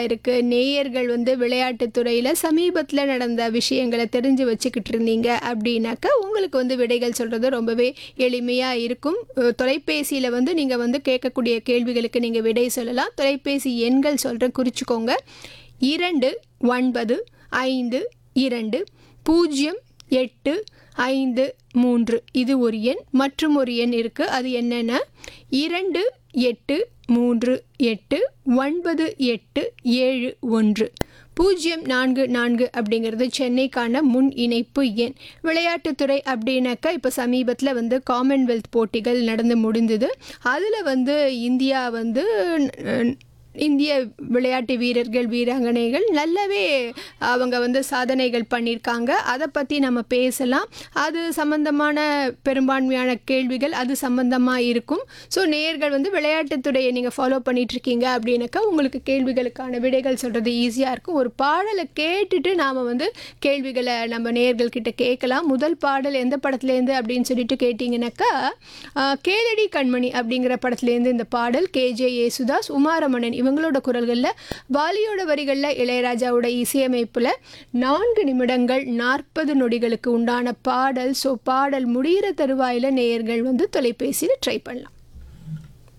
இருக்கு நேயர்கள் வந்து விளையாட்டுத் துறையில் சமீபத்தில் நடந்த விஷயங்களை தெரிஞ்சு வச்சுக்கிட்டு இருந்தீங்க அப்படின்னாக்கா உங்களுக்கு வந்து விடைகள் சொல்கிறது ரொம்பவே எளிமையாக இருக்கும் அஹ் தொலைபேசியில் வந்து நீங்கள் வந்து கேட்கக்கூடிய கேள்விகளுக்கு நீங்கள் விடை சொல்லலாம் தொலைபேசி எண்கள் சொல்கிறேன் குறிச்சிக்கோங்க இரண்டு ஒன்பது ஐந்து இரண்டு பூஜ்ஜியம் எட்டு ஐந்து மூன்று இது ஒரு எண் மற்றும் ஒரு எண் இருக்குது அது என்னென்ன இரண்டு எட்டு மூன்று எட்டு ஒன்பது எட்டு ஏழு ஒன்று பூஜ்ஜியம் நான்கு நான்கு அப்படிங்கிறது சென்னைக்கான முன் இணைப்பு எண் விளையாட்டுத்துறை அப்படின்னாக்கா இப்போ சமீபத்தில் வந்து காமன்வெல்த் போட்டிகள் நடந்து முடிந்தது அதில் வந்து இந்தியா வந்து அஹ், இந்திய விளையாட்டு வீரர்கள் வீராங்கனைகள் நல்லாவே அவங்க வந்து சாதனைகள் பண்ணியிருக்காங்க அதை பற்றி நம்ம பேசலாம் அது சம்பந்தமான பெரும்பான்மையான கேள்விகள் அது சம்பந்தமாக இருக்கும் ஸோ நேயர்கள் வந்து விளையாட்டுத்துறையை நீங்கள் ஃபாலோ பண்ணிகிட்ருக்கீங்க அப்படின்னாக்கா உங்களுக்கு கேள்விகளுக்கான விடைகள் சொல்கிறது ஈஸியாக இருக்கும் ஒரு பாடலை கேட்டுட்டு நாம் வந்து கேள்விகளை நம்ம நேயர்கள் கிட்ட கேட்கலாம் முதல் பாடல் எந்த படத்துலேருந்து அப்படின்னு சொல்லிட்டு கேட்டிங்கனாக்கா ஆஹ், கேளடி கண்மணி அப்படிங்கிற படத்துலேருந்து இந்த பாடல் கேஜே யேசுதாஸ் உமாரமணன் இவங்களோட குரல்களில் வாலியோட வரிகளில் இளையராஜாவோட இசையமைப்பில் நான்கு நிமிடங்கள் நாற்பது நொடிகளுக்கு உண்டான பாடல் ஸோ பாடல் முடிகிற தருவாயில் நேயர்கள் வந்து தொலைபேசியில் ட்ரை பண்ணலாம்